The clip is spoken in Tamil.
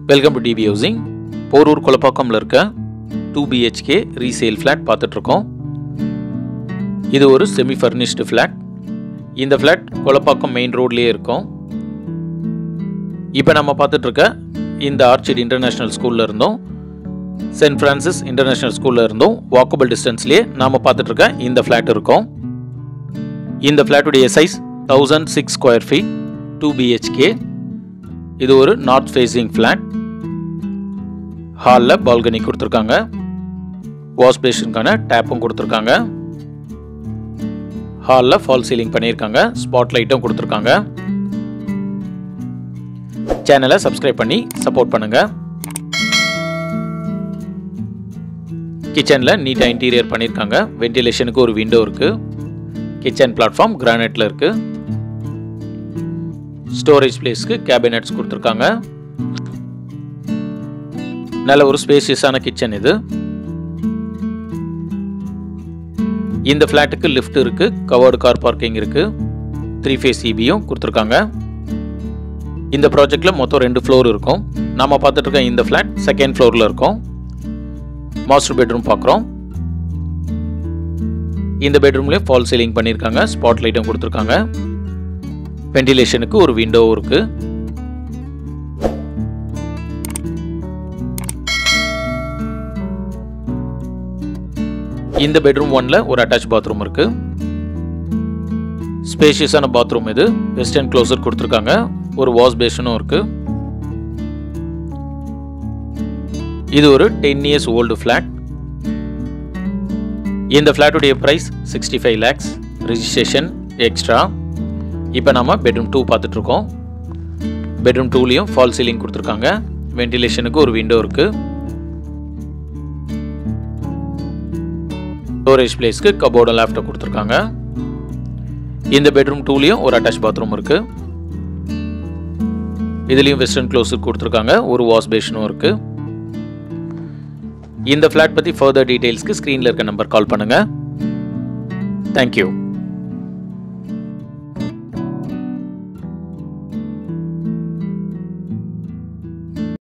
welcome to TV housing Porur கொலப்பாக்கம்ல இருக்க டூ பிஹெச்கே ரீசேல் ஃப்ளாட் பார்த்துட்ருக்கோம் இது ஒரு செமி ஃபர்னிஷ்டு ஃப்ளாட் இந்த ஃப்ளாட் கொலப்பாக்கம் மெயின் ரோட்லேயே இருக்கும் இப்போ நம்ம பார்த்துட்ருக்க இந்த ஆர்ச்சிட் இன்டர்நேஷ்னல் ஸ்கூலில் இருந்தும் சென்ட் ஃப்ரான்சிஸ் இன்டர்நேஷ்னல் ஸ்கூலில் இருந்தும் வாக்கபிள் டிஸ்டன்ஸ்லேயே நாம் பார்த்துட்ருக்க இந்த ஃப்ளாட் இருக்கும் இந்த ஃப்ளாட்டுடைய size thousand six square feet two BHK இது ஒரு நார்த் ஃபேஸிங் ஃப்ளாட் ஹாலில் பால்கனி கொடுத்துருக்காங்க வாஷ் பேஷனுக்கான டேப்பும் கொடுத்துருக்காங்க ஹாலில் ஃபால் சீலிங் பண்ணியிருக்காங்க ஸ்பாட் லைட்டும் கொடுத்துருக்காங்க சேனலை சப்ஸ்கிரைப் பண்ணி சப்போர்ட் பண்ணுங்க கிச்சனில் நீட்டாக இன்டீரியர் பண்ணியிருக்காங்க வென்டிலேஷனுக்கு ஒரு விண்டோ இருக்குது கிச்சன் பிளாட்ஃபார்ம் கிரானைட்டில் இருக்குது ஸ்டோரேஜ் பிளேஸ்க்கு கேபினட்ஸ் கொடுத்துருக்காங்க நல்ல ஒரு ஸ்பேசியஸான கிச்சன் இது இந்த ஃப்ளாட்டுக்கு லிஃப்ட் இருக்கு கவர்டு கார் பார்க்கிங் இருக்கு த்ரீ ஃபேஸ் இபியும் கொடுத்துருக்காங்க இந்த ப்ராஜெக்ட்ல மொத்தம் ரெண்டு ஃப்ளோர் இருக்கும் நாம பார்த்துட்டு இருக்க இந்த ஃப்ளாட் செகண்ட் ஃப்ளோர்ல இருக்கும் மாஸ்டர் பெட்ரூம் பார்க்குறோம் இந்த பெட்ரூம்லேயே ஃபால் சீலிங் பண்ணியிருக்காங்க ஸ்பாட் லைட்டும் கொடுத்துருக்காங்க வென்டிலேஷனுக்கு ஒரு விண்டோ இருக்கு இந்த பெட்ரூம் ஒன்ல ஒரு அட்டாச் பாத்ரூம் இருக்கு ஸ்பேஷியஸான பாத்ரூம் இது வெஸ்டர்ன் க்ளோசர் கொடுத்துருக்காங்க ஒரு வாஷ் பேஷனும் இருக்கு இது ஒரு டென் இயர்ஸ் ஓல்டு ஃப்ளாட் இந்த ஃப்ளாட்டுடைய price sixty five lakhs registration extra இப்போ நம்ம பெட்ரூம் டூ பார்த்துட்ருக்கோம் பெட்ரூம் டூலேயும் ஃபால் சீலிங் கொடுத்துருக்காங்க வென்டிலேஷனுக்கு ஒரு விண்டோ இருக்குது ஸ்டோரேஜ் பிளேஸ்க்கு கபோர்டு லேப்டாப் கொடுத்துருக்காங்க இந்த பெட்ரூம் டூலேயும் ஒரு அட்டாச் பாத்ரூம் இருக்குது இதுலேயும் வெஸ்டர்ன் க்ளோஸுக்கு கொடுத்துருக்காங்க ஒரு வாஷ் பேஷனும் இருக்குது இந்த ஃப்ளாட் பற்றி ஃபர்தர் டீட்டெயில்ஸ்க்கு ஸ்க்ரீனில் இருக்க நம்பர் கால் பண்ணுங்கள் தேங்க்யூ